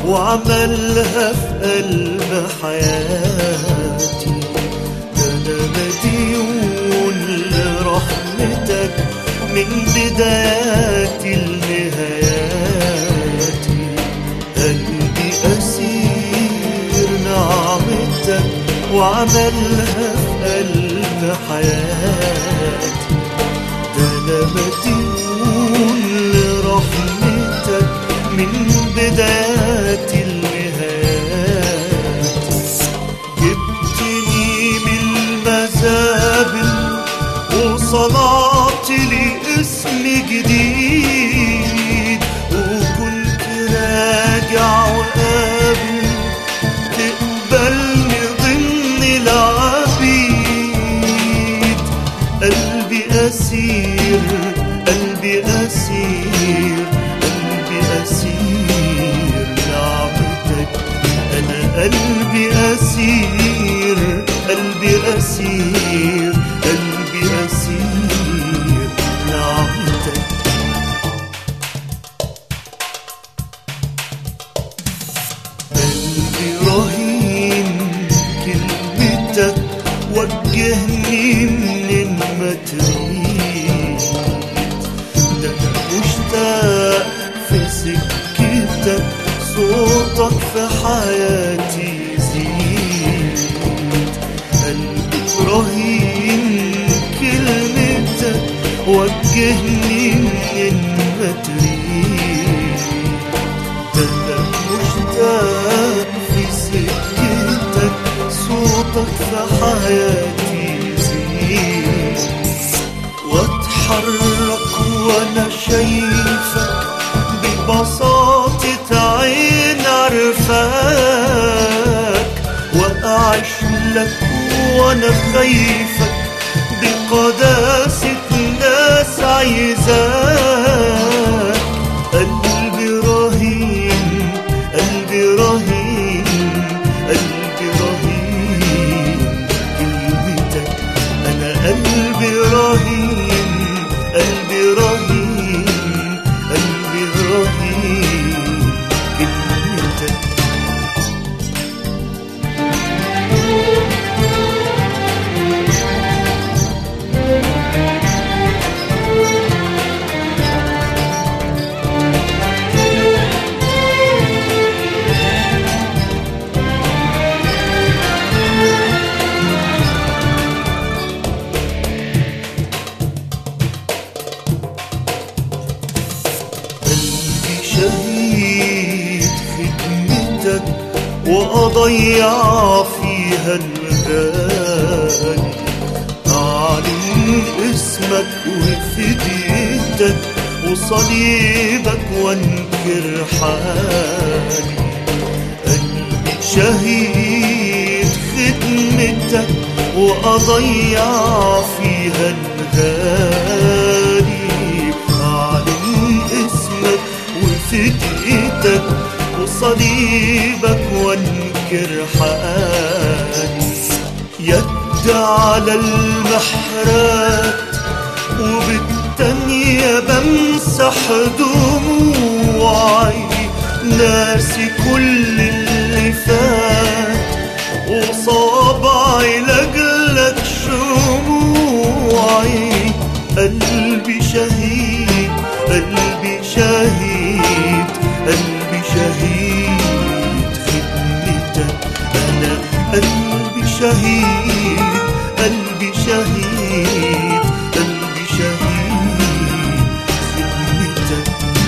وعملها في قلب حياتي ده انا مديون لرحمتك من بداياتي لنهاياتي قلبي أسير نعمتك وعملها في قلب حياتي ده أنا مديون لرحمتك من بداياتي لنهاياتي جبتني من المزابل وصنعت لي اسم جديد وكنت راجع وقابل تقبلني ضمن العبيد قلبي أسير قلبي أسير قلبي أسير نعمتك أنا قلبي أسير قلبي أسير قلبي أسير نعمتك قلبي رهين كلمتك وجهني منين ما تريد ده انا مشتاق في سكتك صوتك في حياتي يزيد قلبي رهين كلمتك وجهني منين ما تريد ده انا مشتاق في سكتك صوتك في حياتي يزيد واتحرك وانا شايفك ببساطة عين عرفاك واعيش لك وانا خايفك بقداسة ناس عايزاك قلبي رهين قلبي رهين قلبي رهين كلمتك انا قلبي رهين قلبي رهين قلبي رهين كلمتك قلبي شهيد خدمتك وأضيع فيها الغالي أعلن اسمك وفديتك وصليبك وانكر حالي قلبي شهيد خدمتك وأضيع فيها الغالي أعلن اسمك وفديتك وصليبك وانكر حالي يد على المحرات وبالتانية بمسح دموعي ناسي كل اللي فات وصابعي لجلك شموعي قلبي شهيد قلبي شهيد قلبي شهيد خدمتك أنا قلبي شهيد قلبي شهيد قلبي شهيد خدمتك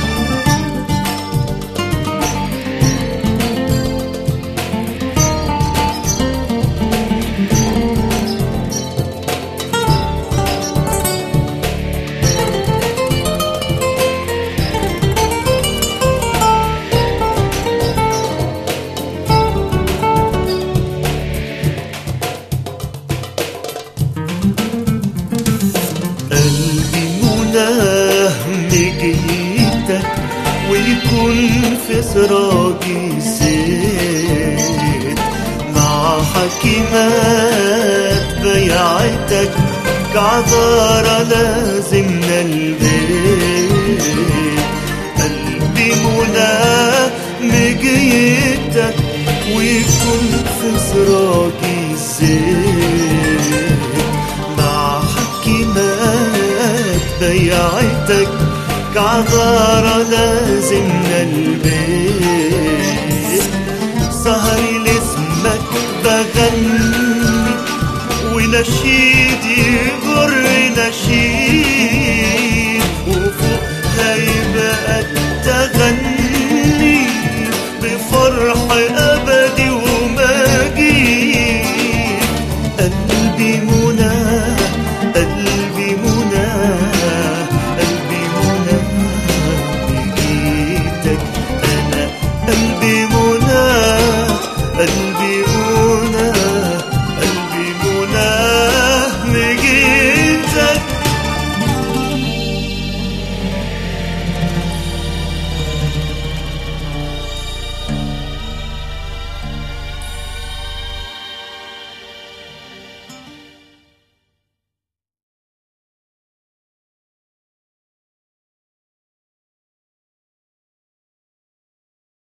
قلبي مناه مجيتك ويكون في سراجي زيت مع حكيمات بيعتك كعذارة لازمنا البيت قلبي مناه مجيتك في سراج الزيت مع حكيمات بيعتك كعذارة لازمنا البيت سهري لاسمك بغني ونشيدي جر نشيد